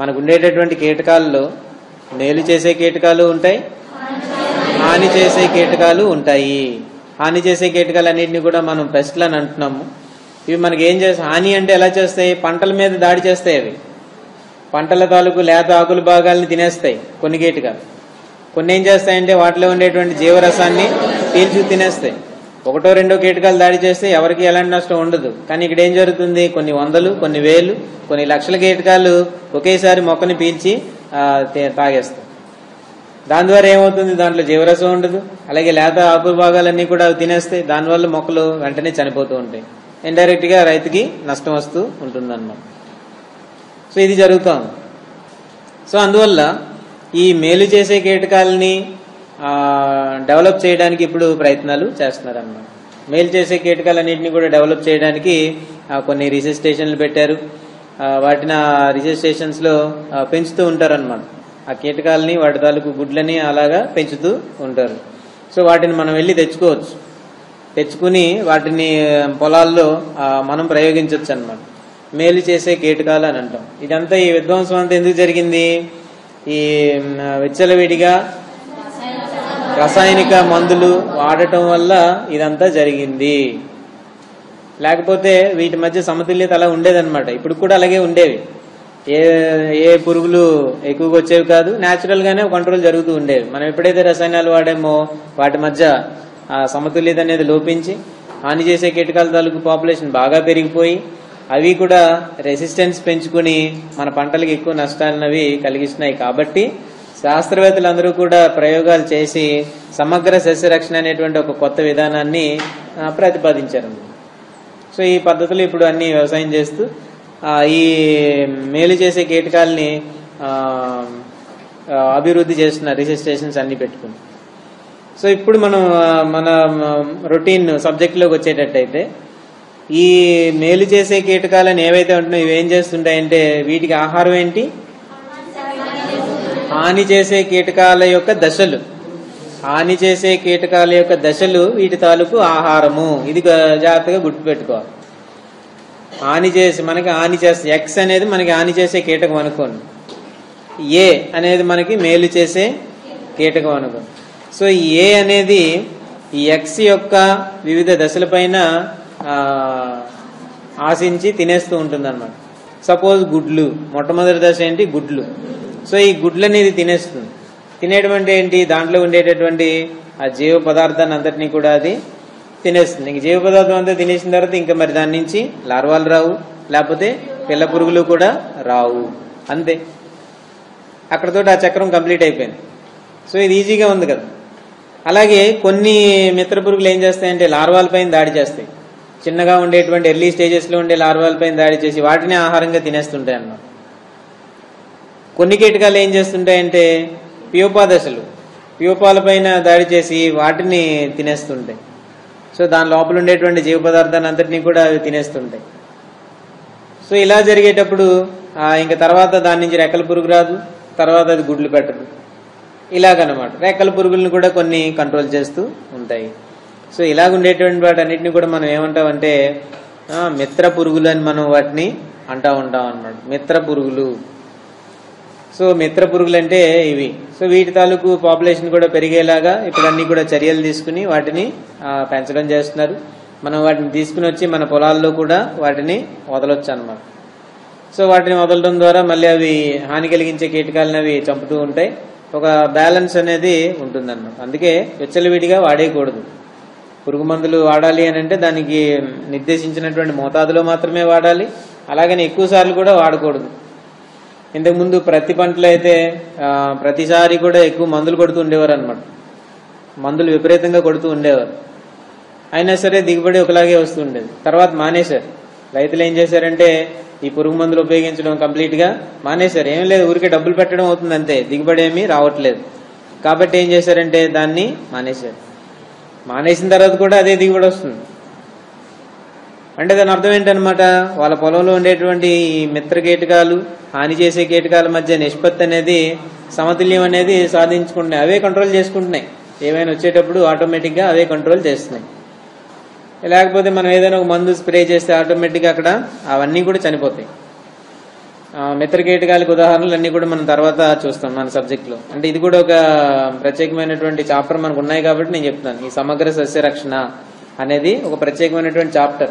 మనకు ఉండేటటువంటి కీటకాల్లో మేలు చేసే కీటకాలు ఉంటాయి హాని చేసే కీటకాలు ఉంటాయి హాని చేసే కీటకాలు అన్నింటినీ కూడా మనం పెస్ట్లు అని అంటున్నాము ఇవి మనకి ఏం చేస్తాయి హాని అంటే ఎలా చేస్తాయి పంటల మీద దాడి చేస్తాయి అవి పంటల తాలూకు లేత ఆకుల భాగాలను తినేస్తాయి కొన్ని కీటకాలు కొన్ని ఏం చేస్తాయంటే వాటిలో ఉండేటువంటి జీవరసాన్ని పీల్చి తినేస్తాయి ఒకటో రెండో కీటకాలు దాడి చేస్తే ఎవరికి ఎలాంటి నష్టం ఉండదు కానీ ఇక్కడ ఏం జరుగుతుంది కొన్ని వందలు కొన్ని వేలు కొన్ని లక్షల కీటకాలు ఒకేసారి మొక్కని పీల్చి ఆ, తే- తాగేస్తాయి దాని ద్వారా ఏమవుతుంది దాంట్లో జీవరసం ఉండదు అలాగే లేత ఆకు భాగాలన్నీ కూడా అవి తినేస్తాయి దానివల్ల మొక్కలు వెంటనే చనిపోతూ ఉంటాయి ఇండైరెక్ట్ గా రైతుకి నష్టం వస్తూ ఉంటుంది సో ఇది జరుగుతోంది సో అందువల్ల ఈ మేలు చేసే కీటకాలని ఆ, డెవలప్ చేయడానికి ఇప్పుడు ప్రయత్నాలు చేస్తున్నారు అన్నమాట మేలు చేసే కీటకాలన్నింటినీ కూడా డెవలప్ చేయడానికి ఆ, కొన్ని రీసెర్చ్ స్టేషన్లు పెట్టారు ఆ, వాటిని ఆ రీసెర్చ్ స్టేషన్స్ లో ఆ, పెంచుతూ ఉంటారు అనమాట ఆ కీటకాలని వాటి తాలూకు గుడ్లని అలాగా పెంచుతూ ఉంటారు సో వాటిని మనం వెళ్ళి తెచ్చుకోవచ్చు తెచ్చుకుని వాటిని ఆ, పొలాల్లో ఆ, మనం ప్రయోగించవచ్చు అన్నమాట మేలు చేసే కీటకాలు అని అంటాం ఇదంతా ఈ విధ్వంసం అంతా ఎందుకు జరిగింది ఈ మ్, విచ్చలవిడిగా రసాయనిక మందులు వాడటం వల్ల ఇదంతా జరిగింది లేకపోతే వీటి మధ్య సమతుల్యత అలా ఉండేదన్నమాట ఇప్పుడు కూడా అలాగే ఉండేవి ఏ ఏ పురుగులు ఎక్కువగా వచ్చేవి కాదు న్యాచురల్ గానే కంట్రోల్ జరుగుతూ ఉండేవి మనం ఎప్పుడైతే రసాయనాలు వాడామో వాటి మధ్య ఆ సమతుల్యత అనేది లోపించి హాని చేసే కీటకాల తాలూకు పాపులేషన్ బాగా పెరిగిపోయి అవి కూడా రెసిస్టెన్స్ పెంచుకుని మన పంటలకు ఎక్కువ నష్టాలన్నవి కలిగిస్తున్నాయి కాబట్టి శాస్త్రవేత్తలందరూ కూడా ప్రయోగాలు చేసి సమగ్ర సస్యరక్షణ అనేటువంటి ఒక కొత్త విధానాన్ని ఆ, ప్రతిపాదించారు సో ఈ పద్ధతులు ఇప్పుడు అన్ని వ్యవసాయం చేస్తూ ఆ, ఈ మేలు చేసే కీటకాలని ఆ, ఆ, అభివృద్ధి చేస్తున్నారు రీసెర్చ్ స్టేషన్స్ అన్ని పెట్టుకుని సో ఇప్పుడు మనం ఆ, మన రొటీన్ సబ్జెక్ట్లోకి వచ్చేటట్టయితే ఈ మేలు చేసే కీటకాలను ఏవైతే ఉంటున్నాయో ఇవి ఏం చేస్తుంటాయంటే వీటికి ఆహారం ఏంటి హాని చేసే కీటకాల యొక్క దశలు హాని చేసే కీటకాల యొక్క దశలు వీటి తాలూకు ఆహారము ఇది గ- జాగ్రత్తగా గుర్తుపెట్టుకోవాలి హాని చేసి మనకి హాని చేస్తే ఎక్స్ అనేది మనకి హాని చేసే కీటకం అనుకోండి ఏ అనేది మనకి మేలు చేసే కీటకం అనుకోండి సో ఈ ఏ అనేది ఈ ఎక్స్ యొక్క వివిధ దశలపైన ఆ, ఆశించి తినేస్తూ ఉంటుంది అనమాట సపోజ్ గుడ్లు మొట్టమొదటి దశ ఏంటి గుడ్లు సో ఈ గుడ్లు అనేది తినేస్తుంది తినేయడం అంటే ఏంటి దాంట్లో ఉండేటటువంటి ఆ జీవ పదార్థాన్ని అంతటినీ కూడా అది తినేస్తుంది ఇంక జీవ పదార్థం అంతా తినేసిన తర్వాత ఇంకా మరి దాని నుంచి లార్వాలు రావు లేకపోతే పిల్ల పురుగులు కూడా రావు అంతే అక్కడతో ఆ చక్రం కంప్లీట్ అయిపోయింది సో ఇది ఈజీగా ఉంది కదా అలాగే కొన్ని మిత్ర పురుగులు ఏం చేస్తాయంటే లార్వాల పైన దాడి చేస్తాయి చిన్నగా ఉండేటువంటి ఎర్లీ స్టేజెస్ లో ఉండే లార్వాల పైన దాడి చేసి వాటిని ఆహారంగా తినేస్తుంటాయి అన్నమాట కొన్ని కీటకాలు ఏం చేస్తుంటాయంటే ప్యూపా దశలు ప్యూపాల పైన దాడి చేసి వాటిని తినేస్తుంటాయి సో దాని లోపల ఉండేటువంటి జీవ పదార్థాన్ని అంతటినీ కూడా అవి తినేస్తుంటాయి సో ఇలా జరిగేటప్పుడు ఆ, ఇంకా తర్వాత దాని నుంచి రెక్కల పురుగు రాదు తర్వాత అది గుడ్లు పెట్టదు ఇలాగనమాట రెక్కల పురుగులను కూడా కొన్ని కంట్రోల్ చేస్తూ ఉంటాయి సో ఇలాగ ఉండేటువంటి వాటి అన్నిటిని కూడా మనం ఏమంటామంటే ఆ, మిత్ర పురుగులు అని మనం వాటిని అంటా ఉంటాం అన్నమాట మిత్ర పురుగులు సో మిత్ర పురుగులు అంటే ఇవి సో వీటి తాలూకు పాపులేషన్ కూడా పెరిగేలాగా ఇప్పుడు అన్ని కూడా చర్యలు తీసుకుని వాటిని ఆ, పెంచడం చేస్తున్నారు మనం వాటిని తీసుకుని వచ్చి మన పొలాల్లో కూడా వాటిని వదలొచ్చు అన్నమాట సో వాటిని వదలడం ద్వారా మళ్ళీ అవి హాని కలిగించే కీటకాలను అవి చంపుతూ ఉంటాయి ఒక బ్యాలెన్స్ అనేది ఉంటుందన్నమాట అందుకే విచ్చలవిడిగా వాడేయకూడదు పురుగు మందులు వాడాలి అని అంటే దానికి నిర్దేశించినటువంటి మోతాదులో మాత్రమే వాడాలి అలాగని ఎక్కువ సార్లు కూడా వాడకూడదు ఇంతకుముందు ప్రతి పంటలో అయితే ఆ, ప్రతిసారి కూడా ఎక్కువ మందులు కొడుతూ ఉండేవారు అనమాట మందులు విపరీతంగా కొడుతూ ఉండేవారు అయినా సరే దిగుబడి ఒకలాగే వస్తూ ఉండేది తర్వాత మానేశారు రైతులు ఏం చేశారంటే ఈ పురుగు మందులు ఉపయోగించడం కంప్లీట్ గా మానేశారు ఏం లేదు ఊరికే డబ్బులు పెట్టడం అవుతుంది అంతే దిగుబడి ఏమీ రావట్లేదు కాబట్టి ఏం చేశారంటే దాన్ని మానేశారు మానేసిన తర్వాత కూడా అదే దిగుబడి వస్తుంది అంటే దాని అర్థం ఏంటనమాట వాళ్ళ పొలంలో ఉండేటువంటి ఈ మిత్ర కీటకాలు హాని చేసే కీటకాల మధ్య నిష్పత్తి అనేది సమతుల్యం అనేది సాధించుకుంటున్నాయి అవే కంట్రోల్ చేసుకుంటున్నాయి ఏమైనా వచ్చేటప్పుడు ఆటోమేటిక్ గా అవే కంట్రోల్ చేస్తున్నాయి లేకపోతే మనం ఏదైనా ఒక మందు స్ప్రే చేస్తే ఆటోమేటిక్ గా అక్కడ అవన్నీ కూడా చనిపోతాయి ఆ, మిత్ర కీటకాలకు ఉదాహరణలు అన్ని కూడా మనం తర్వాత చూస్తాం మన సబ్జెక్ట్ లో అంటే ఇది కూడా ఒక ప్రత్యేకమైనటువంటి చాప్టర్ మనకు ఉన్నాయి కాబట్టి నేను చెప్తున్నాను ఈ సమగ్ర సస్య రక్షణ అనేది ఒక ప్రత్యేకమైనటువంటి చాప్టర్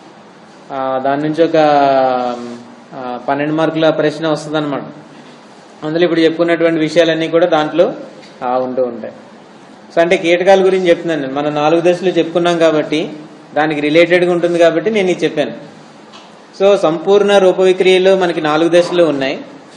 దాని నుంచి ఒక ఆ, పన్నెండు మార్కుల ప్రశ్న వస్తుంది అనమాట అందులో ఇప్పుడు చెప్పుకున్నటువంటి విషయాలన్నీ కూడా దాంట్లో ఆ, ఉంటూ ఉంటాయి సో అంటే కీటకాల గురించి చెప్తున్నాను నేను మనం నాలుగు దశలు చెప్పుకున్నాం కాబట్టి దానికి రిలేటెడ్గా ఉంటుంది కాబట్టి నేను ఇది చెప్పాను సో సంపూర్ణ రూప విక్రియలో మనకి నాలుగు దశలు ఉన్నాయి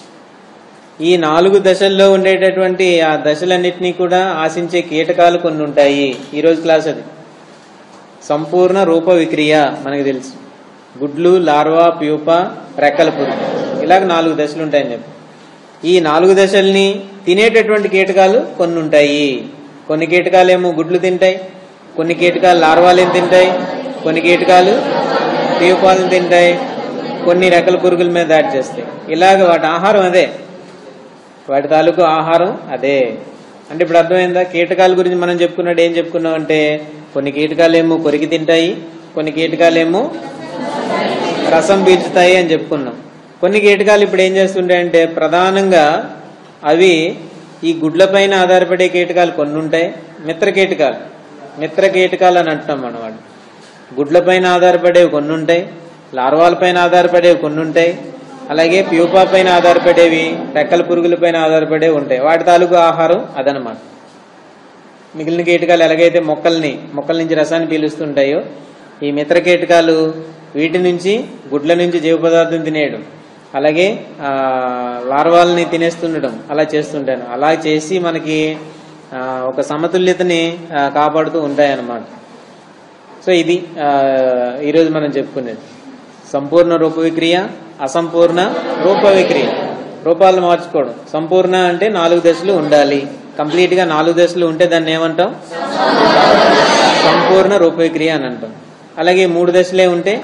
ఈ నాలుగు దశల్లో ఉండేటటువంటి ఆ దశలన్నింటినీ కూడా ఆశించే కీటకాలు కొన్ని ఉంటాయి ఈరోజు క్లాస్ అది సంపూర్ణ రూప విక్రియ మనకు తెలుసు గుడ్లు లార్వా ప్యూప రెక్కల పురుగు ఇలాగ నాలుగు దశలు ఉంటాయని చెప్పి ఈ నాలుగు దశల్ని తినేటటువంటి కీటకాలు కొన్ని ఉంటాయి కొన్ని కీటకాలు ఏమో గుడ్లు తింటాయి కొన్ని కీటకాలు లార్వాలను తింటాయి కొన్ని కీటకాలు ప్యూపాలను తింటాయి కొన్ని రెక్కల పురుగుల మీద దాడి చేస్తాయి ఇలాగ వాటి ఆహారం అదే వాటి తాలూకు ఆహారం అదే అంటే ఇప్పుడు అర్థమైందా కీటకాల గురించి మనం చెప్పుకున్నట్టు ఏం చెప్పుకున్నాం అంటే కొన్ని కీటకాలేమో కొరికి తింటాయి కొన్ని కీటకాలేమో రసం పీల్చుతాయి అని చెప్పుకున్నాం కొన్ని కీటకాలు ఇప్పుడు ఏం చేస్తుంటాయంటే ప్రధానంగా అవి ఈ గుడ్ల పైన ఆధారపడే కీటకాలు కొన్ని ఉంటాయి మిత్ర కీటకాలు మిత్ర కీటకాలు అని అంటున్నాం మనం వాడు గుడ్ల పైన ఆధారపడేవి కొన్ని ఉంటాయి లార్వాల పైన ఆధారపడేవి కొన్ని ఉంటాయి అలాగే ప్యూపా పైన ఆధారపడేవి రెక్కల పురుగుల పైన ఆధారపడేవి ఉంటాయి వాటి తాలూకు ఆహారం అదనమాట మిగిలిన కీటకాలు ఎలాగైతే మొక్కల్ని మొక్కల నుంచి రసాన్ని పీలుస్తుంటాయో ఈ మిత్ర కీటకాలు వీటి నుంచి గుడ్ల నుంచి జీవ పదార్థం తినేయడం అలాగే ఆ, లార్వాల్ని తినేస్తుండడం అలా చేస్తుంటాను అలా చేసి మనకి ఆ, ఒక సమతుల్యతని ఆ, కాపాడుతూ ఉంటాయన్నమాట సో ఇది ఆ, ఈరోజు మనం చెప్పుకునేది సంపూర్ణ రూప విక్రియ అసంపూర్ణ రూప విక్రియ రూపాలు మార్చుకోవడం సంపూర్ణ అంటే నాలుగు దశలు ఉండాలి కంప్లీట్ గా నాలుగు దశలు ఉంటే దాన్ని ఏమంటాం సంపూర్ణ రూప విక్రియ అని అంటాం అలాగే మూడు దశలే ఉంటే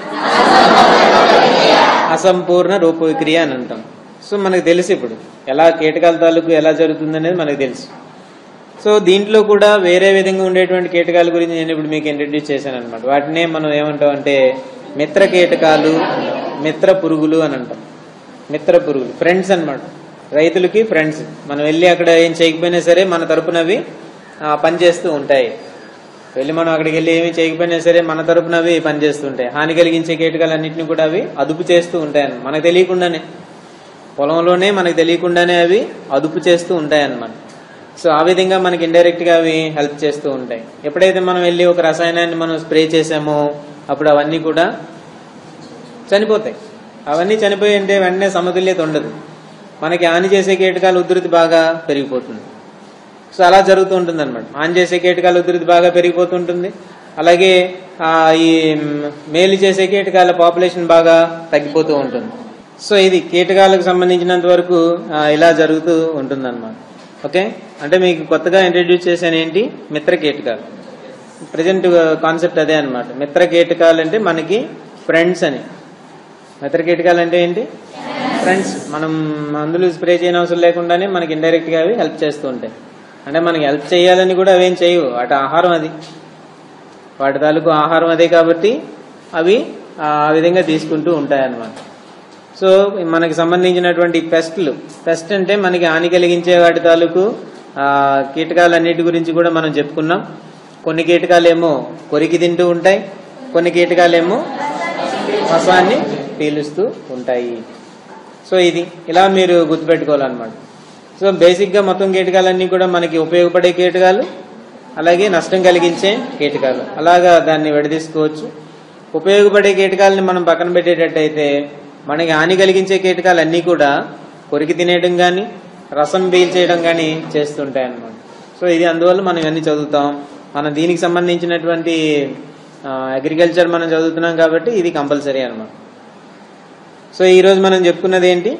అసంపూర్ణ రూప విక్రియ అని అంటాం సో మనకు తెలుసు ఇప్పుడు ఎలా కీటకాల తాలూకు ఎలా జరుగుతుంది అనేది మనకు తెలుసు సో దీంట్లో కూడా వేరే విధంగా ఉండేటువంటి కీటకాల గురించి నేను ఇప్పుడు మీకు ఇంట్రడ్యూస్ చేశాను అనమాట వాటినే మనం ఏమంటాం అంటే మిత్ర కీటకాలు మిత్ర పురుగులు అని అంటాం మిత్ర పురుగులు ఫ్రెండ్స్ అన్నమాట రైతులకి ఫ్రెండ్స్ మనం వెళ్ళి అక్కడ ఏం చేయకపోయినా సరే మన తరపున అవి ఆ, పనిచేస్తూ ఉంటాయి వెళ్ళి మనం అక్కడికి వెళ్ళి ఏమీ చేయకపోయినా సరే మన తరపున అవి పనిచేస్తూ ఉంటాయి హాని కలిగించే కీటకాలన్నింటినీ కూడా అవి అదుపు చేస్తూ ఉంటాయి అన్నమాట. మనకు తెలియకుండానే పొలంలోనే మనకు తెలియకుండానే అవి అదుపు చేస్తూ ఉంటాయి అన్నమాట సో ఆ విధంగా మనకి ఇండైరెక్ట్ గా అవి హెల్ప్ చేస్తూ ఉంటాయి ఎప్పుడైతే మనం వెళ్ళి ఒక రసాయనాన్ని మనం స్ప్రే చేసామో అప్పుడు అవన్నీ కూడా చనిపోతాయి అవన్నీ చనిపోయి అంటే వెంటనే సమతుల్యత ఉండదు మనకి హాని చేసే కీటకాల ఉధృతి బాగా పెరిగిపోతుంది సో అలా జరుగుతూ ఉంటుంది అనమాట హాని చేసే కీటకాల ఉధృతి బాగా పెరిగిపోతుంటుంది అలాగే ఆ, ఈ మ్, మేలు చేసే కీటకాల పాపులేషన్ బాగా తగ్గిపోతూ ఉంటుంది సో ఇది కీటకాలకు సంబంధించినంత వరకు ఆ, ఇలా జరుగుతూ ఉంటుంది ఓకే అంటే మీకు కొత్తగా ఇంట్రడ్యూస్ చేశాను ఏంటి మిత్ర కీటకాలు ప్రజెంట్ కాన్సెప్ట్ అదే అన్నమాట మిత్ర కీటకాలు అంటే మనకి ఫ్రెండ్స్ అని మిత్ర కీటకాలు అంటే ఏంటి ఫ్రెండ్స్ మనం మందులు స్ప్రే చేయని అవసరం లేకుండానే మనకి ఇండైరెక్ట్ గా అవి హెల్ప్ చేస్తూ ఉంటాయి అంటే మనకి హెల్ప్ చేయాలని కూడా అవేం చేయవు వాటి ఆహారం అది వాటి తాలూకు ఆహారం అదే కాబట్టి అవి ఆ విధంగా తీసుకుంటూ ఉంటాయి అన్నమాట సో మనకి సంబంధించినటువంటి పెస్ట్లు పెస్ట్ అంటే మనకి హాని కలిగించే వాటి తాలూకు ఆ, కీటకాలన్నిటి గురించి కూడా మనం చెప్పుకున్నాం కొన్ని కీటకాలేమో కొరికి తింటూ ఉంటాయి కొన్ని కీటకాలేమో రసాన్ని పీలుస్తూ ఉంటాయి సో ఇది ఇలా మీరు గుర్తుపెట్టుకోవాలన్నమాట సో బేసిక్ గా మొత్తం కీటకాలన్నీ కూడా మనకి ఉపయోగపడే కీటకాలు అలాగే నష్టం కలిగించే కీటకాలు అలాగా దాన్ని విడదీసుకోవచ్చు ఉపయోగపడే కీటకాలని మనం పక్కన పెట్టేటట్టయితే మనకి హాని కలిగించే కీటకాలు అన్నీ కూడా కొరికి తినేయడం కానీ రసం పీల్చేయడం కానీ చేస్తుంటాయి అన్నమాట సో ఇది అందువల్ల మనం ఇవన్నీ చదువుతాం మనం దీనికి సంబంధించినటువంటి అగ్రికల్చర్ మనం చదువుతున్నాం కాబట్టి ఇది కంపల్సరీ అన్నమాట సో ఈ రోజు మనం చెప్పుకున్నది ఏంటి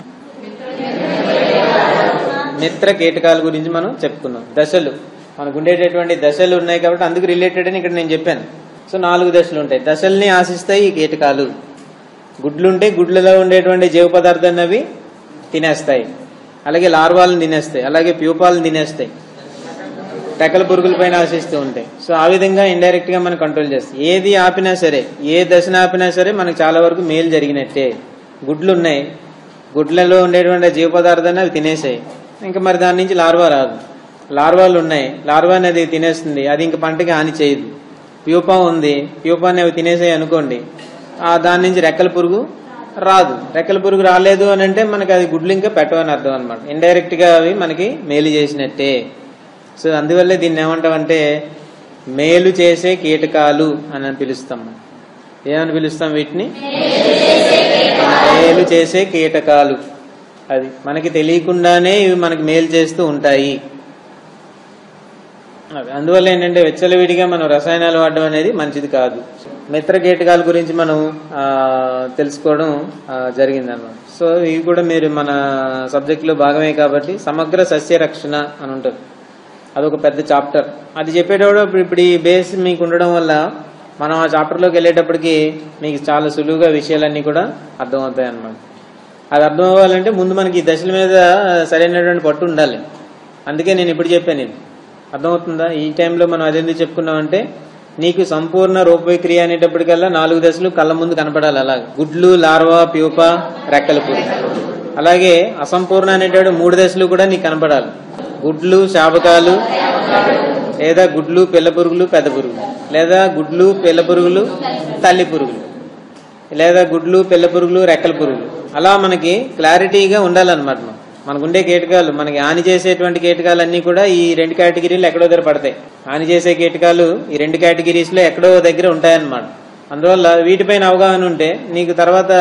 మిత్ర కీటకాల గురించి మనం చెప్పుకున్నాం దశలు మనకు ఉండేటటువంటి దశలు ఉన్నాయి కాబట్టి అందుకు రిలేటెడ్ అని ఇక్కడ నేను చెప్పాను సో నాలుగు దశలు ఉంటాయి దశల్ని ఆశిస్తాయి ఈ కీటకాలు గుడ్లుంటే గుడ్లలో ఉండేటువంటి జీవ పదార్థాన్ని అవి తినేస్తాయి అలాగే లార్వాలను తినేస్తాయి అలాగే ప్యూపాలను తినేస్తాయి రెక్కల పురుగుల పైన ఆశిస్తూ ఉంటాయి సో ఆ విధంగా ఇండైరెక్ట్ గా మనం కంట్రోల్ చేస్తాం ఏది ఆపినా సరే ఏ దశను ఆపినా సరే మనకు చాలా వరకు మేలు జరిగినట్టే గుడ్లు ఉన్నాయి గుడ్లలో ఉండేటువంటి ఆ జీవ పదార్థాన్ని అవి తినేసాయి ఇంకా మరి దాని నుంచి లార్వా రాదు లార్వాలు ఉన్నాయి లార్వా అనేది తినేస్తుంది అది ఇంక పంటకి హాని చేయదు ప్యూపా ఉంది ప్యూపాని అవి తినేసాయి అనుకోండి ఆ దాని నుంచి రెక్కల పురుగు రాదు రెక్కల పురుగు రాలేదు అని అంటే మనకి అది గుడ్లు ఇంకా పెట్టవని అర్థం అనమాట ఇండైరెక్ట్ గా అవి మనకి మేలు చేసినట్టే సో అందువల్లే దీన్ని ఏమంటామంటే మేలు చేసే కీటకాలు అని పిలుస్తాం ఏమని పిలుస్తాం వీటిని మేలు చేసే కీటకాలు అది మనకి తెలియకుండానే ఇవి మనకి మేలు చేస్తూ ఉంటాయి అది అందువల్ల ఏంటంటే వెచ్చలవిడిగా మనం రసాయనాలు వాడడం అనేది మంచిది కాదు మిత్ర కీటకాల గురించి మనం ఆ, తెలుసుకోవడం జరిగింది అనమాట సో ఇవి కూడా మీరు మన సబ్జెక్ట్ లో భాగమే కాబట్టి సమగ్ర సస్య రక్షణ అని ఉంటుంది అదొక పెద్ద చాప్టర్ అది చెప్పేటప్పుడు ఇప్పుడు ఇప్పుడు ఈ బేస్ మీకు ఉండడం వల్ల మనం ఆ చాప్టర్లోకి వెళ్ళేటప్పటికి మీకు చాలా సులువుగా విషయాలన్నీ కూడా అర్థమవుతాయి అన్నమాట అది అర్థం అవ్వాలంటే ముందు మనకి ఈ దశల మీద సరైనటువంటి పట్టు ఉండాలి అందుకే నేను ఇప్పుడు చెప్పాను ఇది అర్థమవుతుందా ఈ టైంలో మనం అదెందుకు చెప్పుకున్నామంటే నీకు సంపూర్ణ రూపవిక్రియ అనేటప్పటికల్లా నాలుగు దశలు కళ్ళ ముందు కనపడాలి అలా గుడ్లు లార్వా ప్యూప రెక్కల పురుగు అలాగే అసంపూర్ణ అనేటప్పుడు మూడు దశలు కూడా నీకు కనపడాలి గుడ్లు శాపకాలు లేదా గుడ్లు పిల్ల పురుగులు పెద్ద పురుగులు లేదా గుడ్లు పిల్ల పురుగులు తల్లి పురుగులు లేదా గుడ్లు పిల్ల పురుగులు రెక్కల పురుగులు అలా మనకి క్లారిటీగా ఉండాలన్నమాట మనం మనకుండే కీటకాలు మనకి హాని చేసేటువంటి కీటకాలన్నీ కూడా ఈ రెండు కేటగిరీలు ఎక్కడో దగ్గర పడతాయి హాని చేసే కీటకాలు ఈ రెండు కేటగిరీస్ లో ఎక్కడో దగ్గర ఉంటాయన్నమాట అందువల్ల వీటిపైన అవగాహన ఉంటే నీకు తర్వాత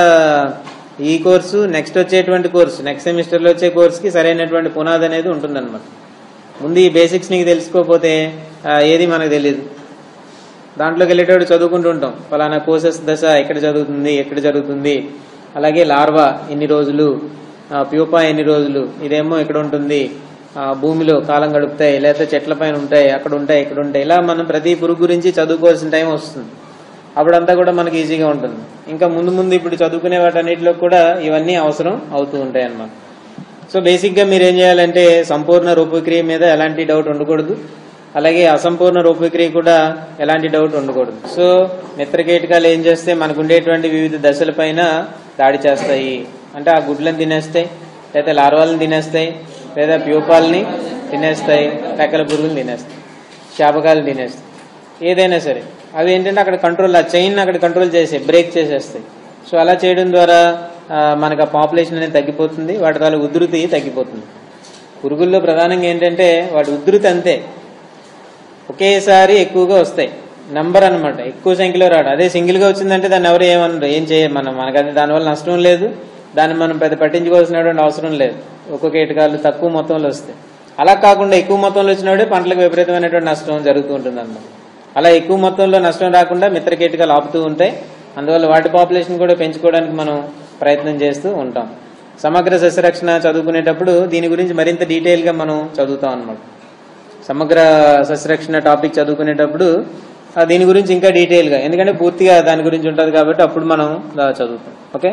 ఈ కోర్సు నెక్స్ట్ వచ్చేటువంటి కోర్సు నెక్స్ట్ సెమిస్టర్ లో వచ్చే కోర్సుకి సరైనటువంటి పునాది అనేది ఉంటుందన్నమాట ముందు ఈ బేసిక్స్ నీకు తెలుసుకోకపోతే ఆ, ఏది మనకు తెలియదు దాంట్లోకి వెళ్ళేటప్పుడు చదువుకుంటూ ఉంటాం ఫలానా కోర్సెస్ దశ ఎక్కడ జరుగుతుంది ఎక్కడ జరుగుతుంది అలాగే లార్వా ఎన్ని రోజులు ఆ, ప్యూపా ఎన్ని రోజులు ఇదేమో ఇక్కడ ఉంటుంది ఆ, భూమిలో కాలం గడుపుతాయి లేకపోతే చెట్ల పైన ఉంటాయి అక్కడ ఉంటాయి ఇక్కడ ఉంటాయి ఇలా మనం ప్రతి పురుగు గురించి చదువుకోవాల్సిన టైం వస్తుంది అప్పుడంతా కూడా మనకి ఈజీగా ఉంటుంది ఇంకా ముందు ముందు ఇప్పుడు చదువుకునే వాటన్నిటిలో కూడా ఇవన్నీ అవసరం అవుతూ ఉంటాయి అన్నమాట సో బేసిక్ గా మీరు ఏం చేయాలంటే సంపూర్ణ రూపక్రియ మీద ఎలాంటి డౌట్ ఉండకూడదు అలాగే అసంపూర్ణ రూపక్రియ కూడా ఎలాంటి డౌట్ ఉండకూడదు సో మిత్ర కీటకాలు ఏం చేస్తే మనకు ఉండేటువంటి వివిధ దశలపైన దాడి చేస్తాయి అంటే ఆ గుడ్లను తినేస్తాయి లేదా లార్వాలను తినేస్తాయి లేదా ప్యూపాలని తినేస్తాయి రెక్కల పురుగులు తినేస్తాయి శాపకాలు తినేస్తాయి ఏదైనా సరే అవి ఏంటంటే అక్కడ కంట్రోల్ ఆ చైన్ అక్కడ కంట్రోల్ చేసే బ్రేక్ చేసేస్తాయి సో అలా చేయడం ద్వారా ఆ, మనకు ఆ పాపులేషన్ అనేది తగ్గిపోతుంది వాటి తాలూ ఉధృతి తగ్గిపోతుంది పురుగుల్లో ప్రధానంగా ఏంటంటే వాటి ఉధృతి అంతే ఒకేసారి ఎక్కువగా వస్తాయి నంబర్ అన్నమాట ఎక్కువ సంఖ్యలో రాడు అదే సింగిల్ గా వచ్చిందంటే దాన్ని ఎవరు ఏమనరు ఏం చేయ మనం మనకు అది దానివల్ల నష్టం లేదు దాన్ని మనం పెద్ద పట్టించుకోవాల్సినటువంటి అవసరం లేదు ఒక్కొక్క కీటకాలు తక్కువ మొత్తంలో వస్తాయి అలా కాకుండా ఎక్కువ మొత్తంలో వచ్చినప్పుడే పంటలకు విపరీతమైనటువంటి నష్టం జరుగుతూ ఉంటుంది అన్నమాట అలా ఎక్కువ మొత్తంలో నష్టం రాకుండా మిత్ర కీటకాలు ఆపుతూ ఉంటాయి అందువల్ల వాటి పాపులేషన్ కూడా పెంచుకోవడానికి మనం ప్రయత్నం చేస్తూ ఉంటాం సమగ్ర సస్యరక్షణ చదువుకునేటప్పుడు దీని గురించి మరింత డీటెయిల్ గా మనం చదువుతాం అన్నమాట సమగ్ర సస్యరక్షణ టాపిక్ చదువుకునేటప్పుడు ఆ దీని గురించి ఇంకా డీటెయిల్ గా ఎందుకంటే పూర్తిగా దాని గురించి ఉంటుంది కాబట్టి అప్పుడు మనం దా చదువుతాం ఓకే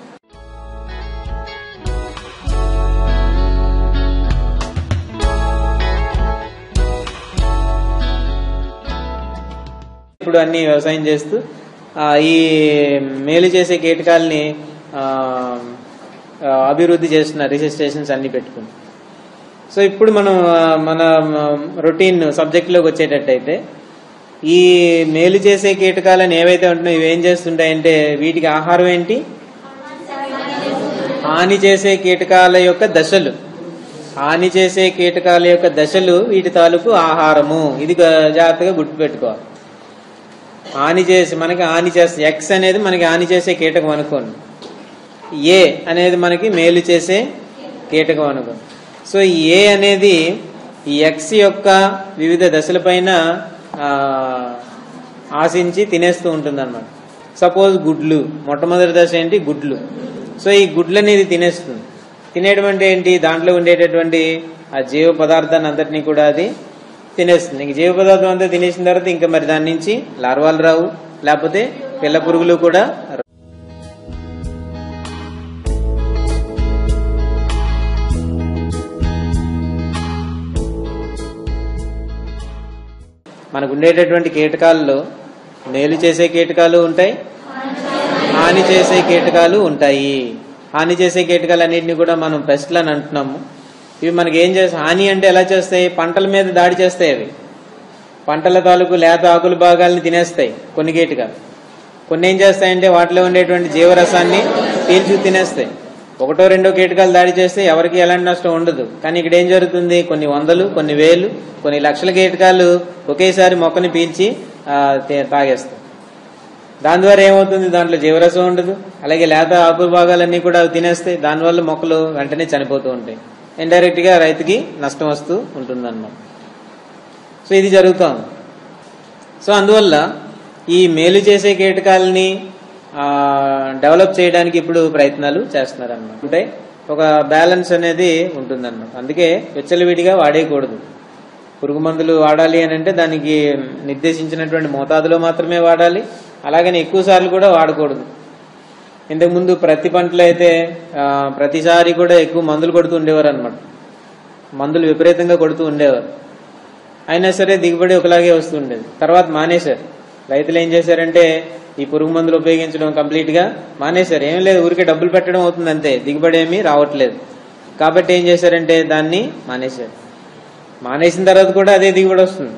ఇప్పుడు అన్ని వ్యవసాయం చేస్తూ ఆ, ఈ మేలు చేసే కీటకాలని ఆ, ఆ, అభివృద్ధి చేస్తున్నారు రీసెర్చ్ స్టేషన్స్ అన్ని పెట్టుకుని సో ఇప్పుడు మనం ఆ, మన రొటీన్ సబ్జెక్ట్లోకి వచ్చేటట్టయితే ఈ మేలు చేసే కీటకాలను ఏవైతే ఉంటున్నాయో ఇవి ఏం చేస్తుంటాయంటే వీటికి ఆహారం ఏంటి హాని చేసే కీటకాల యొక్క దశలు హాని చేసే కీటకాల యొక్క దశలు వీటి తాలూకు ఆహారము ఇది గా- జాగ్రత్తగా గుర్తుపెట్టుకోవాలి హాని చేసి మనకి హాని చేస్తే ఎక్స్ అనేది మనకి హాని చేసే కీటకం అనుకోండి ఏ అనేది మనకి మేలు చేసే కీటకం అనుకోండి సో ఈ ఏ అనేది ఈ ఎక్స్ యొక్క వివిధ దశలపైన ఆ, ఆశించి తినేస్తూ ఉంటుంది అనమాట సపోజ్ గుడ్లు మొట్టమొదటి దశ ఏంటి గుడ్లు సో ఈ గుడ్లు అనేది తినేస్తుంది తినేయడం అంటే ఏంటి దాంట్లో ఉండేటటువంటి ఆ జీవ పదార్థాన్ని అంతటినీ కూడా అది తినేస్తుంది ఇంక జీవ పదార్థం అంతా తినేసిన తర్వాత ఇంకా మరి దాని నుంచి లార్వాలు రావు లేకపోతే పిల్ల పురుగులు కూడా రావు. మనకు ఉండేటటువంటి కీటకాల్లో మేలు చేసే కీటకాలు ఉంటాయి హాని చేసే కీటకాలు ఉంటాయి హాని చేసే కీటకాలన్నింటినీ కూడా మనం పెస్ట్లు అని అంటున్నాము ఇవి మనకి ఏం చేస్తాయి హాని అంటే ఎలా చేస్తాయి పంటల మీద దాడి చేస్తాయి అవి పంటల తాలూకు లేత ఆకుల భాగాల్ని తినేస్తాయి కొన్ని కీటకాలు కొన్ని ఏం చేస్తాయంటే వాటిలో ఉండేటువంటి జీవరసాన్ని పీల్చి తినేస్తాయి ఒకటో రెండో కీటకాలు దాడి చేస్తే ఎవరికి ఎలాంటి నష్టం ఉండదు కానీ ఇక్కడ ఏం జరుగుతుంది కొన్ని వందలు కొన్ని వేలు కొన్ని లక్షల కీటకాలు ఒకేసారి మొక్కని పీల్చి ఆ, తే- తాగేస్తాయి దాని ద్వారా ఏమవుతుంది దాంట్లో జీవరసం ఉండదు అలాగే లేత ఆకుల భాగాలన్నీ కూడా అవి తినేస్తాయి దానివల్ల మొక్కలు వెంటనే చనిపోతూ ఉంటాయి ఇండైరెక్ట్ గా రైతుకి నష్టం వస్తూ ఉంటుందన్నమాట సో ఇది జరుగుతోంది సో అందువల్ల ఈ మేలు చేసే కీటకాలని ఆ, డెవలప్ చేయడానికి ఇప్పుడు ప్రయత్నాలు చేస్తున్నారు అన్నమాట అంటే ఒక బ్యాలెన్స్ అనేది ఉంటుందన్నమాట అందుకే విచ్చలవిడిగా వాడేయకూడదు పురుగు మందులు వాడాలి అని అంటే దానికి నిర్దేశించినటువంటి మోతాదులో మాత్రమే వాడాలి అలాగని ఎక్కువ సార్లు కూడా వాడకూడదు ఇంతకుముందు ప్రతి పంటలో అయితే ఆ, ప్రతిసారి కూడా ఎక్కువ మందులు కొడుతూ ఉండేవారు అనమాట మందులు విపరీతంగా కొడుతూ ఉండేవారు అయినా సరే దిగుబడి ఒకలాగే వస్తూ ఉండేది తర్వాత మానేశారు రైతులు ఏం చేశారంటే ఈ పురుగు మందులు ఉపయోగించడం కంప్లీట్ గా మానేశారు ఏం లేదు ఊరికే డబ్బులు పెట్టడం అవుతుంది అంతే దిగుబడి ఏమీ రావట్లేదు కాబట్టి ఏం చేశారంటే దాన్ని మానేశారు మానేసిన తర్వాత కూడా అదే దిగుబడి వస్తుంది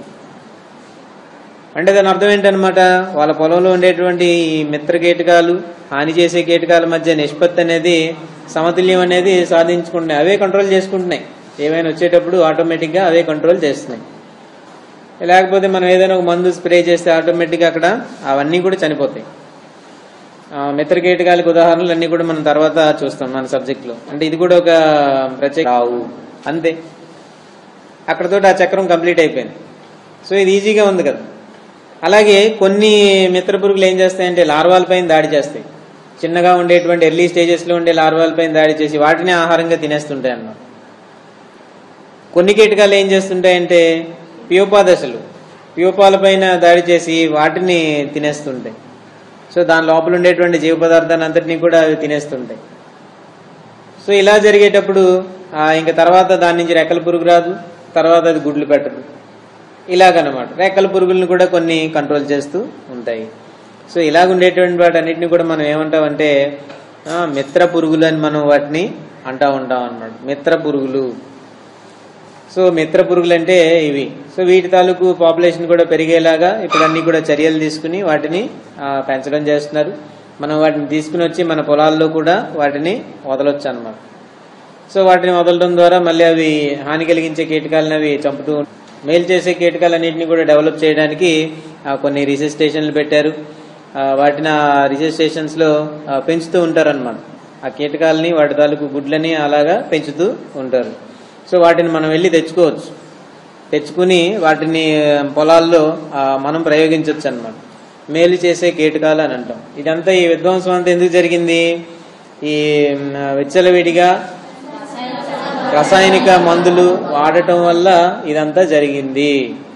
అంటే దాని అర్థం ఏంటనమాట వాళ్ళ పొలంలో ఉండేటువంటి ఈ మిత్ర కీటకాలు హాని చేసే కీటకాల మధ్య నిష్పత్తి అనేది సమతుల్యం అనేది సాధించుకుంటున్నాయి అవే కంట్రోల్ చేసుకుంటున్నాయి ఏమైనా వచ్చేటప్పుడు ఆటోమేటిక్ గా అవే కంట్రోల్ చేస్తున్నాయి లేకపోతే మనం ఏదైనా ఒక మందు స్ప్రే చేస్తే ఆటోమేటిక్ గా అక్కడ అవన్నీ కూడా చనిపోతాయి ఆ, మిత్ర కీటకాలకు ఉదాహరణలు అన్ని కూడా మనం తర్వాత చూస్తాం మన సబ్జెక్ట్ లో అంటే ఇది కూడా ఒక ప్రత్యేక రావు అంతే అక్కడతో ఆ చక్రం కంప్లీట్ అయిపోయింది సో ఇది ఈజీగా ఉంది కదా అలాగే కొన్ని మిత్ర పురుగులు ఏం చేస్తాయంటే లార్వాల పైన దాడి చేస్తాయి చిన్నగా ఉండేటువంటి ఎర్లీ స్టేజెస్ లో ఉండే లార్వాల పైన దాడి చేసి వాటిని ఆహారంగా తినేస్తుంటాయి అన్నమాట కొన్ని కీటకాలు ఏం చేస్తుంటాయంటే ప్యూపా దశలు ప్యూపాల పైన దాడి చేసి వాటిని తినేస్తుంటాయి సో దాని లోపల ఉండేటువంటి జీవ పదార్థాన్ని అంతటినీ కూడా అవి తినేస్తుంటాయి సో ఇలా జరిగేటప్పుడు ఆ, ఇంకా తర్వాత దాని నుంచి రెక్కల పురుగు రాదు తర్వాత అది గుడ్లు పెట్టదు ఇలాగనమాట రెక్కల పురుగులను కూడా కొన్ని కంట్రోల్ చేస్తూ ఉంటాయి సో ఇలాగ ఉండేటువంటి వాటన్నిటిని కూడా మనం ఏమంటామంటే ఆ, మిత్ర పురుగులు అని మనం వాటిని అంటా ఉంటాం అన్నమాట మిత్ర పురుగులు సో మిత్ర పురుగులు అంటే ఇవి సో వీటి తాలూకు పాపులేషన్ కూడా పెరిగేలాగా ఇప్పుడు అన్ని కూడా చర్యలు తీసుకుని వాటిని ఆ, పెంచడం చేస్తున్నారు మనం వాటిని తీసుకుని వచ్చి మన పొలాల్లో కూడా వాటిని వదలొచ్చు అన్నమాట సో వాటిని వదలడం ద్వారా మళ్ళీ అవి హాని కలిగించే కీటకాలను అవి చంపుతూ ఉం- మేలు చేసే కీటకాలన్నింటినీ కూడా డెవలప్ చేయడానికి ఆ, కొన్ని రీసెర్చ్ స్టేషన్లు పెట్టారు ఆ, వాటిని ఆ రీసెర్చ్ స్టేషన్స్ లో ఆ, పెంచుతూ ఉంటారన్నమాట ఆ కీటకాలని వాటి తాలూకు గుడ్లని అలాగా పెంచుతూ ఉంటారు సో వాటిని మనం వెళ్ళి తెచ్చుకోవచ్చు తెచ్చుకుని వాటిని పొలాల్లో ఆ, మనం ప్రయోగించవచ్చు అన్నమాట మేలు చేసే కీటకాలు అని అంటాం ఇదంతా ఈ విధ్వంసం అంతా ఎందుకు జరిగింది ఈ మ్, విచ్చలవిడిగా రసాయనిక మందులు వాడటం వల్ల ఇదంతా జరిగింది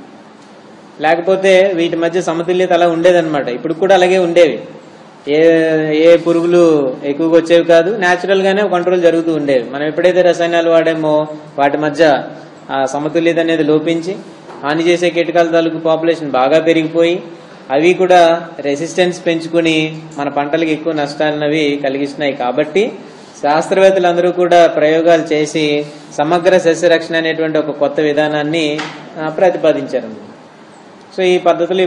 లేకపోతే వీటి మధ్య సమతుల్యత అలా ఉండేదన్నమాట ఇప్పుడు కూడా అలాగే ఉండేవి ఏ ఏ పురుగులు ఎక్కువగా వచ్చేవి కాదు న్యాచురల్ గానే కంట్రోల్ జరుగుతూ ఉండేవి మనం ఎప్పుడైతే రసాయనాలు వాడామో వాటి మధ్య ఆ సమతుల్యత అనేది లోపించి హాని చేసే కీటకాల తాలూకు పాపులేషన్ బాగా పెరిగిపోయి అవి కూడా రెసిస్టెన్స్ పెంచుకుని మన పంటలకు ఎక్కువ నష్టాలన్నవి కలిగిస్తున్నాయి కాబట్టి శాస్త్రవేత్తలందరూ కూడా ప్రయోగాలు చేసి సమగ్ర సస్య రక్షణ అనేటువంటి ఒక కొత్త విధానాన్ని ఆ, ప్రతిపాదించారు సో ఈ పద్ధతులు